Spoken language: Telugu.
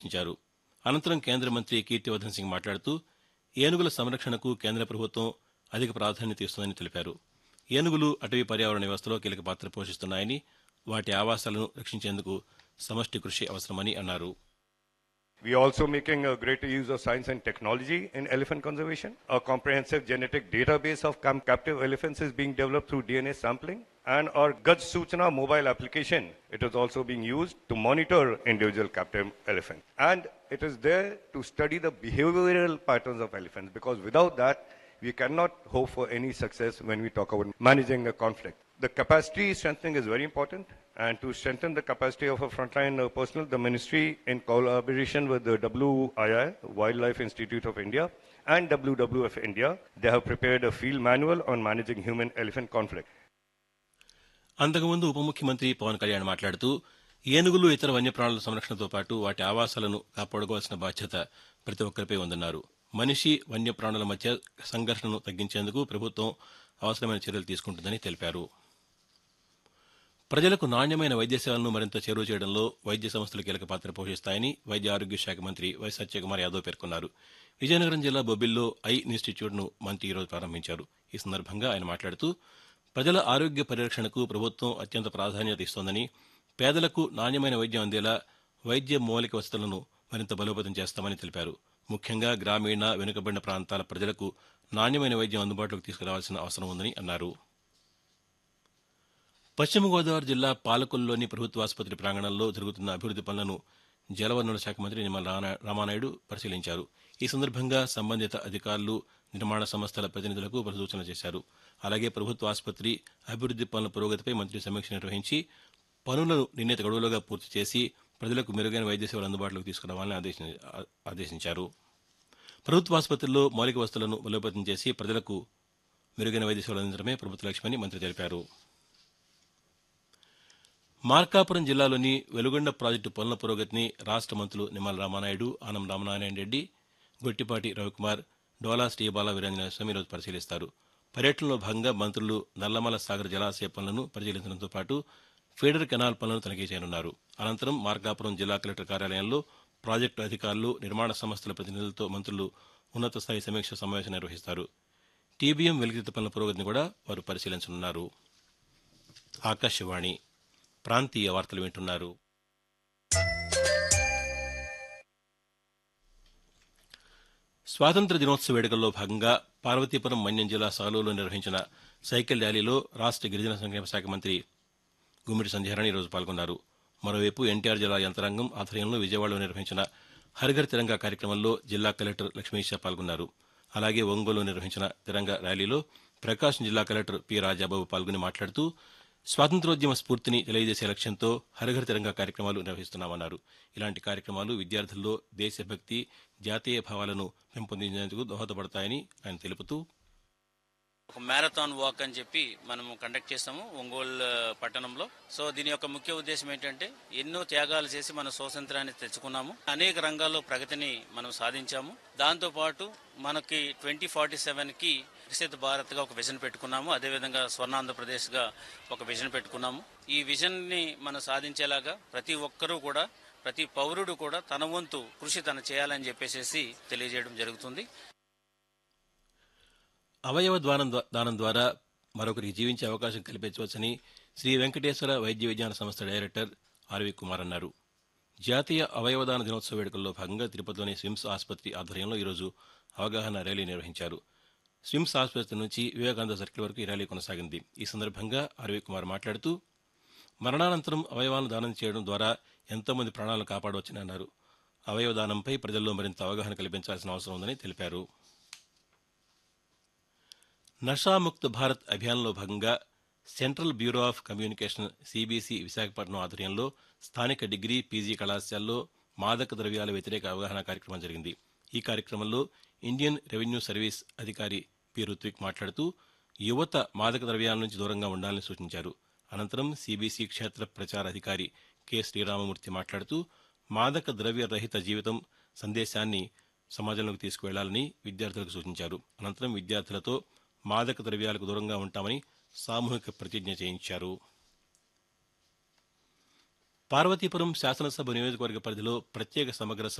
ఇచ్చారు అనంతరం కేంద్ర మంత్రి కీర్తివర్ధన్ సింగ్ మాట్లాడుతూ ఏనుగుల సంరక్షణకు కేంద్ర ప్రభుత్వం అధిక ప్రాధాన్యత ఇస్తుందని తెలిపారు ఏనుగులు అటవీ పర్యావరణ వ్యవస్థలో కీలక పాత్ర పోషిస్తున్నాయని వాటి ఆవాసాలను రక్షించేందుకు సమష్టి కృషి అవసరమని అన్నారు We are also making a greater use of science and technology in elephant conservation. A comprehensive genetic database of cam- captive elephants is being developed through DNA sampling. And our Gaj Suchna mobile application, it is also being used to monitor individual captive elephants. And it is there to study the behavioral patterns of elephants because without that, we cannot hope for any success when we talk about managing a conflict. The capacity strengthening is very important, and to strengthen the capacity of our frontline uh, personnel, the ministry, in collaboration with the WII, Wildlife Institute of India, and WWF India, they have prepared a field manual on managing human-elephant conflict. అంతకుముందు ఉప ముఖ్యమంత్రి పవన్ కళ్యాణ్ మాట్లాడుతూ ఏనుగులు ఇతర వన్యప్రాణుల సంరక్షణతో పాటు వాటి ఆవాసాలను కాపాడుకోవాల్సిన బాధ్యత ప్రతి ఒక్కరిపై ఉందన్నారు మనిషి వన్యప్రాణుల మధ్య సంఘర్షణను తగ్గించేందుకు ప్రభుత్వం అవసరమైన చర్యలు తీసుకుంటుందని తెలిపారు ప్రజలకు నాణ్యమైన వైద్య సేవలను మరింత చేరువ చేయడంలో వైద్య సంస్థలు కీలక పాత్ర పోషిస్తాయని వైద్య ఆరోగ్య శాఖ మంత్రి వై సత్యకుమార్ యాదవ్ పేర్కొన్నారు విజయనగరం జిల్లా బొబ్బిల్లో ఐ ఇన్స్టిట్యూట్ను మంత్రి ఈరోజు ప్రారంభించారు ఈ సందర్భంగా ఆయన మాట్లాడుతూ ప్రజల ఆరోగ్య పరిరక్షణకు ప్రభుత్వం అత్యంత ప్రాధాన్యత ఇస్తోందని పేదలకు నాణ్యమైన వైద్యం అందేలా వైద్య మౌలిక వసతులను మరింత బలోపేతం చేస్తామని తెలిపారు ముఖ్యంగా గ్రామీణ వెనుకబడిన ప్రాంతాల ప్రజలకు నాణ్యమైన వైద్యం అందుబాటులోకి తీసుకురావాల్సిన అవసరం ఉందని అన్నారు పశ్చిమ గోదావరి జిల్లా పాలకొల్లులోని ప్రభుత్వ ఆసుపత్రి ప్రాంగణంలో జరుగుతున్న అభివృద్ది పనులను జలవనరుల శాఖ మంత్రి నిమ్మల రానా- రామానాయుడు పరిశీలించారు ఈ సందర్భంగా సంబంధిత అధికారులు నిర్మాణ సంస్థల ప్రతినిధులకు పలు సూచనలు చేశారు అలాగే ప్రభుత్వ ఆసుపత్రి అభివృద్ది పనుల పురోగతిపై మంత్రి సమీక్ష నిర్వహించి పనులను నిర్ణీత గడువులుగా పూర్తి చేసి ప్రజలకు మెరుగైన వైద్య సేవలు అందుబాటులోకి తీసుకురావాలని ఆదేశి- ఆ- ఆదేశించారు ప్రభుత్వ ఆసుపత్రుల్లో మౌలిక వసతులను బలోపేతం చేసి ప్రజలకు మెరుగైన వైద్య సేవలు అందించడమే ప్రభుత్వ లక్ష్యమని మంత్రి తెలిపారు మార్కాపురం జిల్లాలోని వెలుగొండ ప్రాజెక్టు పనుల పురోగతిని రాష్ట్ర మంత్రులు నిమ్మల రామానాయుడు ఆనం రామనారాయణ రెడ్డి గొట్టిపాటి రవికుమార్ డోలా శ్రీబాల వీరేంద్ర స్వామి ఈరోజు పరిశీలిస్తారు పర్యటనలో భాగంగా మంత్రులు నల్లమల సాగర్ జలాశయ పనులను పరిశీలించడంతో పాటు ఫీడర్ కెనాల్ పనులను తనిఖీ చేయనున్నారు అనంతరం మార్కాపురం జిల్లా కలెక్టర్ కార్యాలయంలో ప్రాజెక్టు అధికారులు నిర్మాణ సంస్థల ప్రతినిధులతో మంత్రులు ఉన్నత స్థాయి సమీక్ష సమావేశం నిర్వహిస్తారు టీబీఎం వెలికిత పనుల పురోగతిని కూడా వారు పరిశీలించనున్నారు ఆకాశవాణి ప్రాంతీయ వార్తలు వింటున్నారు స్వాతంత్ర దినోత్సవ వేడుకల్లో భాగంగా పార్వతీపురం మన్యం జిల్లా సాలూరులో నిర్వహించిన సైకిల్ ర్యాలీలో రాష్ట్ర గిరిజన సంక్షేమ శాఖ మంత్రి గుమ్మిడి సంధ్యారాణి ఈరోజు పాల్గొన్నారు మరోవైపు ఎన్టీఆర్ జిల్లా యంత్రాంగం ఆధ్వర్యంలో విజయవాడలో నిర్వహించిన హరిఘర్ తిరంగా కార్యక్రమంలో జిల్లా కలెక్టర్ లక్ష్మీషా పాల్గొన్నారు అలాగే ఒంగోలు నిర్వహించిన తిరంగా ర్యాలీలో ప్రకాశం జిల్లా కలెక్టర్ పి రాజాబాబు పాల్గొని మాట్లాడుతూ స్వాతంత్రోద్యమ స్ఫూర్తిని తెలియజేసే లక్ష్యంతో హరిఘర్ తిరంగా కార్యక్రమాలు నిర్వహిస్తున్నామన్నారు ఇలాంటి కార్యక్రమాలు విద్యార్థుల్లో దేశభక్తి జాతీయ భావాలను పెంపొందించేందుకు దోహదపడతాయని ఆయన తెలుపుతూ ఒక మ్యారథాన్ వాక్ అని చెప్పి మనము కండక్ట్ చేస్తాము ఒంగోలు పట్టణంలో సో దీని యొక్క ముఖ్య ఉద్దేశం ఏంటంటే ఎన్నో త్యాగాలు చేసి మన స్వాతంత్రాన్ని తెచ్చుకున్నాము అనేక రంగాల్లో ప్రగతిని మనం సాధించాము దాంతో పాటు మనకి ట్వంటీ ఫార్టీ సెవెన్ కి వికసిత భారత్ గా ఒక విజన్ పెట్టుకున్నాము అదేవిధంగా స్వర్ణాంధ్రప్రదేశ్ గా ఒక విజన్ పెట్టుకున్నాము ఈ విజన్ ని మనం సాధించేలాగా ప్రతి ఒక్కరూ కూడా ప్రతి పౌరుడు కూడా తన వంతు కృషి తను చేయాలని చెప్పేసి తెలియజేయడం జరుగుతుంది అవయవ దానం ద్వా- దానం ద్వారా మరొకరికి జీవించే అవకాశం కల్పించవచ్చని శ్రీ వెంకటేశ్వర వైద్య విజ్ఞాన సంస్థ డైరెక్టర్ ఆర్వి కుమార్ అన్నారు జాతీయ అవయవదాన దినోత్సవ వేడుకల్లో భాగంగా తిరుపతిలోని స్విమ్స్ ఆసుపత్రి ఆధ్వర్యంలో ఈరోజు అవగాహన ర్యాలీ నిర్వహించారు స్విమ్స్ ఆసుపత్రి నుంచి వివేకానంద సర్కిల్ వరకు ఈ ర్యాలీ కొనసాగింది ఈ సందర్భంగా ఆర్వి కుమార్ మాట్లాడుతూ మరణానంతరం అవయవాలను దానం చేయడం ద్వారా ఎంతో మంది ప్రాణాలను కాపాడవచ్చని అన్నారు అవయవ దానంపై ప్రజల్లో మరింత అవగాహన కల్పించాల్సిన అవసరం ఉందని తెలిపారు నషాముక్త భారత్ అభియాన్లో భాగంగా central bureau of communication CBC Visakhapatnam ఆధ్వర్యంలో స్థానిక డిగ్రీ పీజీ కళాశాలలో మాదక ద్రవ్యాల వ్యతిరేక అవగాహన కార్యక్రమం జరిగింది ఈ కార్యక్రమంలో ఇండియన్ రెవెన్యూ సర్వీస్ అధికారి పి రుత్విక్ మాట్లాడుతూ యువత మాదక ద్రవ్యాల నుంచి దూరంగా ఉండాలని సూచించారు అనంతరం సిబిసి క్షేత్ర ప్రచార అధికారి కె శ్రీరామమూర్తి మాట్లాడుతూ మాదక ద్రవ్య రహిత జీవితం సందేశాన్ని సమాజంలోకి తీసుకువెళ్లాలని విద్యార్థులకు సూచించారు అనంతరం విద్యార్థులతో మాదక ద్రవ్యాలకు దూరంగా ఉంటామని సామూహిక ప్రతిజ్ఞ చేయించారు పార్వతీపురం శాసనసభ నియోజకవర్గ పరిధిలో ప్రత్యేక సమగ్ర